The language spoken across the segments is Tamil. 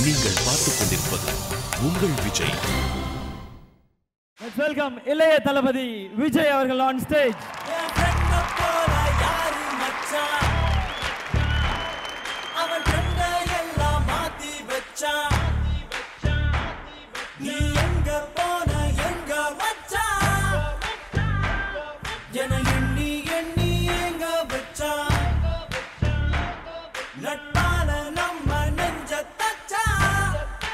நீங்கள் பார்த்துக் கொண்டிருப்பது உங்கள் விஜய் Let's welcome இளைய தளபதி விஜய் அவர்கள் ஆன் ஸ்டேஜ் என் friend அ போல யாரு மச்சான்? அவன் friend அ எல்லாம் மாத்தி வச்சான். நீ எங்க போன எங்க மச்சான்? என எண்ணி எண்ணி எங்க வச்சான்? நட்பால நம்ம நெஞ்ச தச்சான்.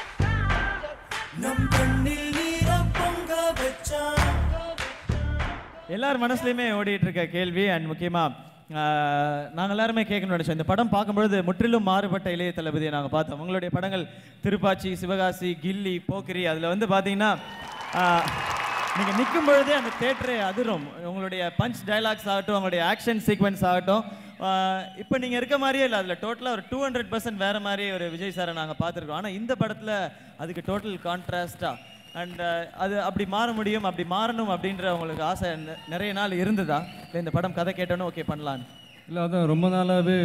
நம் கண்ணில் நீர பொங்க வச்சான் எல்லார் மனசுலயுமே ஓடிட்டு இருக்க கேள்வி அண்ட் முக்கியமா ஆஹ், நாங்க எல்லாருமே கேட்கணும்னு நினைச்சோம் இந்த படம் பார்க்கும்பொழுது முற்றிலும் மாறுபட்ட இளைய தளபதியை நாங்க பார்த்தோம் உங்களுடைய படங்கள் திருப்பாச்சி சிவகாசி கில்லி போக்கிரி அதுல வந்து பாத்தீங்கன்னா ஆஹ், நீங்க நிற்கும் பொழுதே அந்த தேட்டரே அதிரும் உங்களுடைய பஞ்ச் டயலாக்ஸ் ஆகட்டும் உங்களுடைய ஆக்ஷன் சீக்வன்ஸ் ஆகட்டும் இப்போ நீங்கள் இருக்க மாதிரியே இல்லை அதில் டோட்டலாக ஒரு டூ ஹண்ட்ரட் பர்சன்ட் வேறு மாதிரி ஒரு விஜய் சாரை நாங்கள் பார்த்துருக்கோம் ஆனால் இந்த படத்தில் அதுக்கு டோட்டல் கான்ட்ராஸ்டாக அண்ட் அது அப்படி மாற முடியும் அப்படி மாறணும் அப்படின்ற உங்களுக்கு ஆசை நெ- நிறைய நாள் இருந்ததா இல்லை இந்த படம் கதை கேட்டோன்னு ஓகே பண்ணலான்னு இல்லை அதான் ரொம்ப நாளாகவே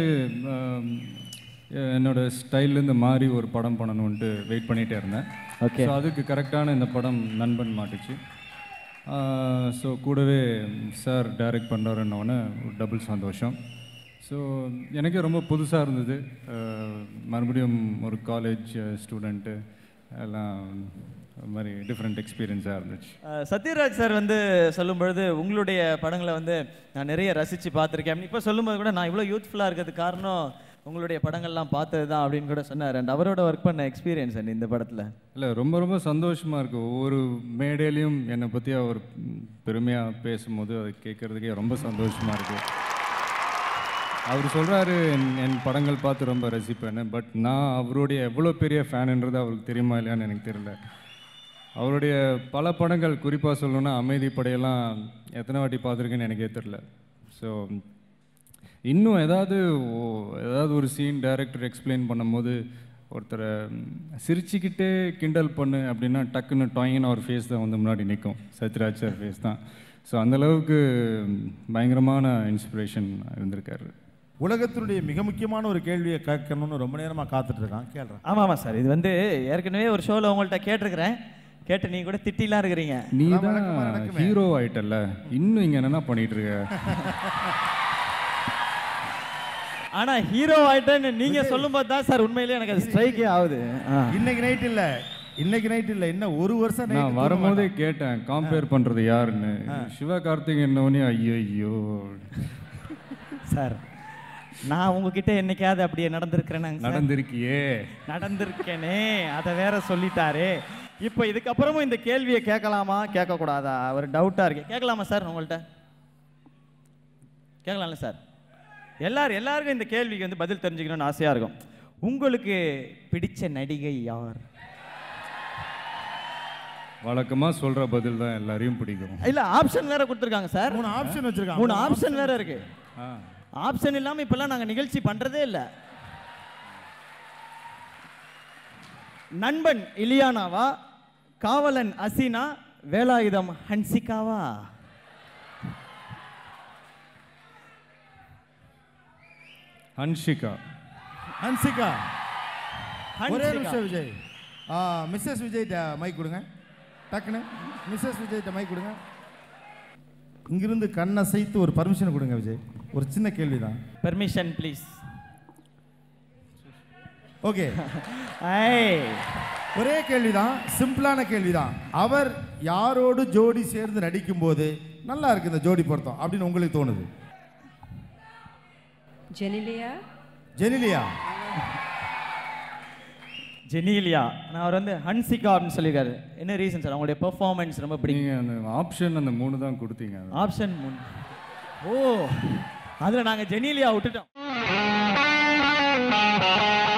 என்னோட ஸ்டைல்லேருந்து மாறி ஒரு படம் பண்ணணுன்ட்டு வெயிட் பண்ணிகிட்டே இருந்தேன் Okay. ஸோ அதுக்கு கரெக்டான இந்த படம் நண்பன் மாட்டுச்சு ஸோ கூடவே சார் டைரக்ட் பண்ணுறாருன்னொன்னே ஒரு டபுள் சந்தோஷம் ஸோ எனக்கே ரொம்ப புதுசாக இருந்தது அஹ், மறுபடியும் ஒரு காலேஜ் ஸ்டூடெண்ட்டு எல்லாம் ஒரு மாதிரி டிஃப்ரெண்ட் எக்ஸ்பீரியன்ஸாக இருந்துச்சு அஹ், சத்யராஜ் சார் வந்து சொல்லும் பொழுது உங்களுடைய படங்களை வந்து நான் நிறைய ரசித்து பார்த்துருக்கேன் இப்போ சொல்லும்போது கூட நான் இவ்வளோ யூத்ஃபுல்லாக இருக்கிறதுக்கு காரணம் உங்களுடைய படங்கள்லாம் பார்த்தது தான் அப்படின்னு கூட சொன்னார் அண்ட் அவரோட ஒர்க் பண்ண எக்ஸ்பீரியன்ஸ் அண்ட் இந்த படத்தில் இல்லை ரொம்ப ரொம்ப சந்தோஷமாக இருக்குது ஒவ்வொரு மேடையிலையும் என்னை பற்றி அவர் பெருமையாக பேசும்போது அதை கேட்குறதுக்கே ரொம்ப சந்தோஷமாக இருக்குது அவர் சொல்கிறாரு என் என் படங்கள் பார்த்து ரொம்ப ரசிப்பேன்னு பட் நான் அவருடைய எவ்வளோ பெரிய ஃபேனுன்றது அவருக்கு தெரியுமா இல்லையான்னு எனக்கு தெரியல அவருடைய பல படங்கள் குறிப்பாக சொல்லணும்னா அமைதி படையெல்லாம் எத்தனை வாட்டி பார்த்துருக்கேன்னு எனக்கே தெரில ஸோ இன்னும் ஏதாவது ஓ- ஏதாவது ஒரு சீன் டைரக்டர் எக்ஸ்பிளைன் பண்ணும்போது ஒருத்தரை ம், சிரிச்சுக்கிட்டே கிண்டல் பண்ணு அப்படின்னா டக்குன்னு டாயின்னு அவர் ஃபேஸ் தான் வந்து முன்னாடி நிற்கும் சத்யராஜ் சார் ஃபேஸ் தான் ஸோ அந்தளவுக்கு பயங்கரமான இன்ஸ்பிரேஷன் இருந்திருக்காரு உலகத்தினுடைய மிக முக்கியமான ஒரு கேள்வியை கேட்கணும்னு ரொம்ப நேரமா காத்துட்டு இருக்கான் கேள்றேன் ஆமாம் ஆமாம் சார் இது வந்து ஏற்கனவே ஒரு ஷோவில் உங்கள்கிட்ட கேட்டிருக்கிறேன் கேட்டு நீங்கள் கூட திட்டிலாம் இருக்கிறீங்க நீ அதான் தான் வழக்கமா நடக்குமே. ஹீரோ ஆயிட்டல்ல இன்னும் இங்கே என்னென்ன பண்ணிட்டு இருக்க ஆனா ஹீரோ ஆயிட்டேன்னு நீங்க சொல்லும்போது தான் சார் உண்மையிலேயே எனக்கு அது ஸ்ட்ரைக்கே ஆகுது ஆ. இன்னைக்கு நைட் இல்ல இன்னைக்கு நைட் இல்ல இன்னும் ஒரு வருஷம் night நான் தூங்க வரும்போதே மாட்டான். கேட்டேன் காம்பேர் பண்றது யாருன்னு சிவா கார்த்திக் என்னவனே ஐயோ ஐயோ சார் நான் உங்ககிட்ட என்னைக்காவது அப்படியே நடந்திருக்கிறேனாங்க சார்? நடந்திருக்கியே நடந்திருக்கேனே அதை வேற சொல்லிட்டாரே இப்போ இதுக்கப்புறமும் இந்த கேள்வியை கேட்கலாமா கேட்கக்கூடாதா ஒரு டவுட்டாக இருக்கு கேட்கலாமா சார் உங்கள்கிட்ட கேட்கலாம்ல சார் எல்லாரும் எல்லாருக்கும் இந்த கேள்விக்கு வந்து பதில் தெரிஞ்சுக்கணும்னு ஆசையாக இருக்கும் உங்களுக்கு பிடிச்ச நடிகை யார் வழக்கமா சொல்ற பதில் தான் எல்லாரையும் பிடிக்கும் இல்ல ஆப்ஷன் வேற கொடுத்துருக்காங்க சார் மூணு ஆப்ஷன் வச்சிருக்காங்க மூணு ஆப்ஷன் வேற இருக்கு ஆ. ஆப்ஷன் இல்லாம இப்பெல்லாம் நாங்க நிகழ்ச்சி பண்றதே இல்ல நண்பன் இலியானாவா காவலன் அசீனா வேலாயுதம் ஹன்சிகாவா ஹன்ஷிகா ஹன்சிகா ஒரே ஹன்சிகா. நிமிஷம் விஜய் ஆ மிஸ்ஸஸ் விஜய்ட்ட மைக் கொடுங்க டக்குன்னு மிஸ்ஸஸ் விஜய்ட்ட மைக் கொடுங்க இங்கிருந்து கண்ணசைத்து ஒரு பர்மிஷன் கொடுங்க விஜய் ஒரு சின்ன கேள்விதான் பெர்மிஷன் ப்ளீஸ் ஓகே ஐ ஒரே கேள்விதான் சிம்பிளான கேள்விதான் அவர் யாரோடு ஜோடி சேர்ந்து நடிக்கும்போது நல்லா இருக்கு இந்த ஜோடி பொருத்தம் அப்படின்னு உங்களுக்கு தோணுது ஜெனிலியா ஜெனிலியா ஜெனீலியா நான் அவர் வந்து ஹன்சிகா அப்படின்னு சொல்லியிருக்காரு என்ன ரீசன் சார் அவங்களுடைய பெர்ஃபார்மன்ஸ் ரொம்ப பிடிக்கும் நீங்க அந்த ஆப்ஷன் அந்த மூணு தான் கொடுத்தீங்க ஆப்ஷன் ஓ அதில் நாங்கள் ஜெனீலியா விட்டுட்டோம்